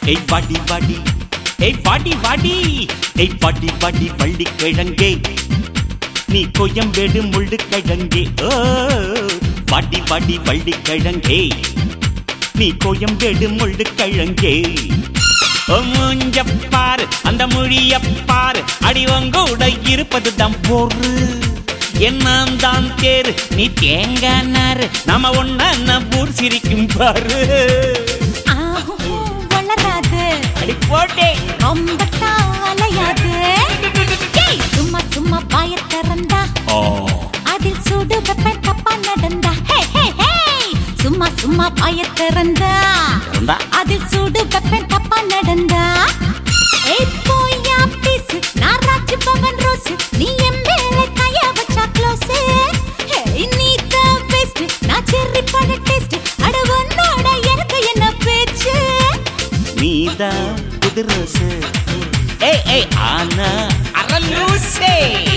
ஏய் வாடி வாடி ஏய் வாடி வாடி ஏய் வாடி வாடி வள்ளி கிழங்கே நீ கோயம்பேடு முள்ளு கிழங்கே ஓ வாடி வாடி வள்ளி கிழங்கே நீ கோயம்பேடு முள்ளு கிழங்கே ஓ மூஞ்ச பாரு அந்த மொழிய பாரு அடி உங்கூட இருப்பது தான் பொறு என்னாம் தான் தேரு நீ தேங்காய் நாரு நாம ஒன்னா ஊர் சிரிக்கும் பாரு ஆஹூ, வளராது அடி போட்டே ரொம்ப அலையாது ஏய், சும்மா சும்மா வாய திறந்தா ஓ அதில் சுடு வெப்பம் தப்பா நடந்தா ஹே, ஹே, ஹே. சும்மா சும்மா வாய திறந்தா இருந்தா அதில் சுடு வெப்பம் தப்பா நடந்தா ஏய் போயா பீசு நான் ராஜ் பவன் ரோஸ் நீ என் மேல கைய வச்சா க்ளோஸ் ஏய் நீ தான் பெஸ்ட் நான் செர்ரி பழ டேஸ்ட் அட உன்னோட எனக்கு என்ன பேச்சு நீதான் புதுரசு ஏய் ஏய் ஆனா அரலூசே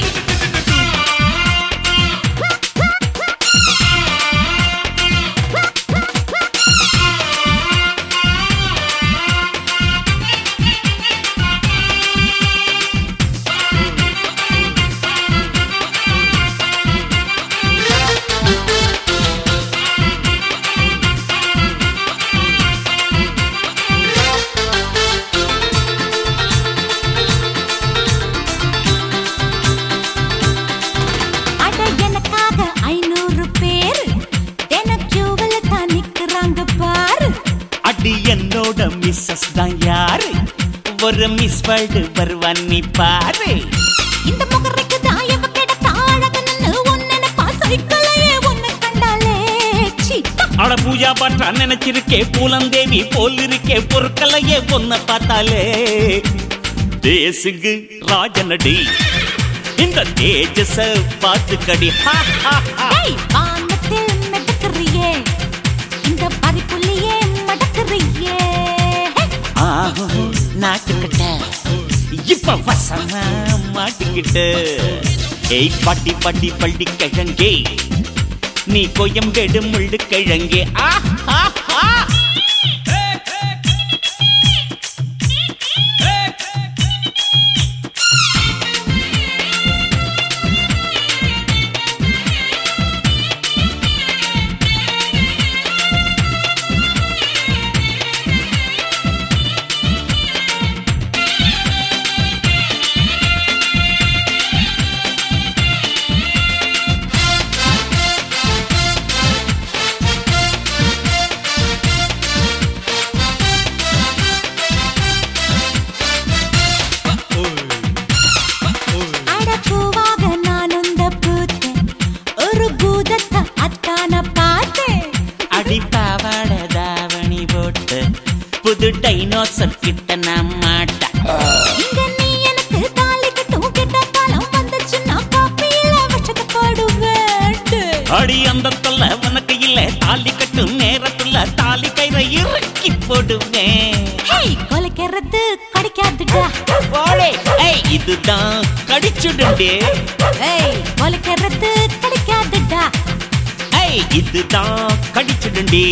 அட எனக்காக ஐநூறு பேர் தினக்யூவில் தான் நிக்கிறாங்க பாரு அடி என்னோட மிஸ்ஸஸ் தான் யாரு ஒரு மிஸ் வேர்ல்டு வருவான் நீ பாரு இந்த முகரைக்கு தாயவ கிடத்த அழகன்னு ஒன்னு பாசைக்கலையே ஒன்னு கண்டாலே சீத்தா அட பூஜா பற்றா நினைச்சிருக்கே பூலந்தேவி போல் இருக்கே பொருட்களையே ஒன்ன பார்த்தாலே தேசுக்கு ராஜனடி இந்த தேஜஸ பார்த்துக்கடி ஹா, ஹா, ஹா. ஏய் வானத்தில் மிதக்குறியே இந்த பறிப்புள்ளியே மடக்குறியே ஹே! ஆஹோ நாட்டுக்கிட்ட இப்ப வசமா மாட்டிக்கிட்ட ஏய் பாட்டி பாட்டி பள்ளி கிழங்கே நீ கோயம்பேடு முள்ளு கிழங்கே ஆ ஆ, ஆ. அட பூவாக நான் உந்த பூத்தேன் ஒரு பூதத்தை அத்தான பார்த்தேன் அடி பாவாட தாவணி போட்டு புது டைனோசர் கிட்ட நான் மாட்டேன் இங்க நீ எனக்கு தாலி கட்டும் கிட்ட காலம் வந்துச்சுன்னா காப்பியில விஷத்தை போடுவேன் அடி அந்த தொல்ல உனக்கு இல்ல தாலி கட்டும் நேரத்துல தாலி கயிறை இறக்கி போடுவேன் ஹேய் கொலைக்கிறது கடிக்காதுடா போலே ஏய் இதுதான் கடிச்சுடுண்டே ஏய் கொலைக்கிறது கடிக்காதுடா ஏய் இதுதான் கடிச்சுடுண்டே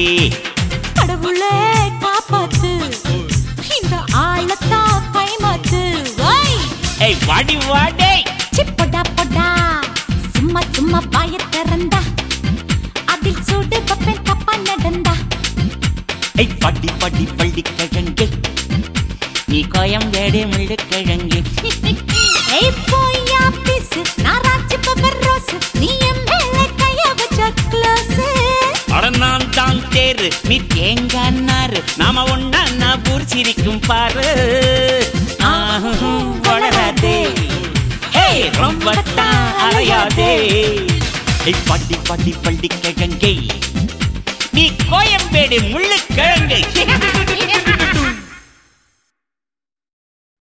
கடவுளே காப்பாத்து இந்த ஆளத்தான் கைமாத்து ஓய் ஏய் வாடி வாடே சிப்படா பொடா சும்மா சும்மா வாய திறந்தா அதில் சூடு பப்பேன் தப்பா நடந்தா ஏய் படி படி பள்ளி கிழங்கே நீ கோயம்பேடு முள்ளு கிழங்கே ஏய் போயா பீஸ் நான் ராஜ் பவர் ரோஸ் நீ என் மேல கைய வச்ச க்ளோஸ் அட நான் தான் தேரு நீ தேங்காய் நாரு நாம ஒன்னா நான் ஊர் சிரிக்கும் பாரு ஆஹும், வளராதே ஹே ரொம்ப தான் அலையாதே ஏய் பட்டி பட்டி பள்ளி கிழங்கே நீ கோயம்பேடு முள்ளு கிழங்கு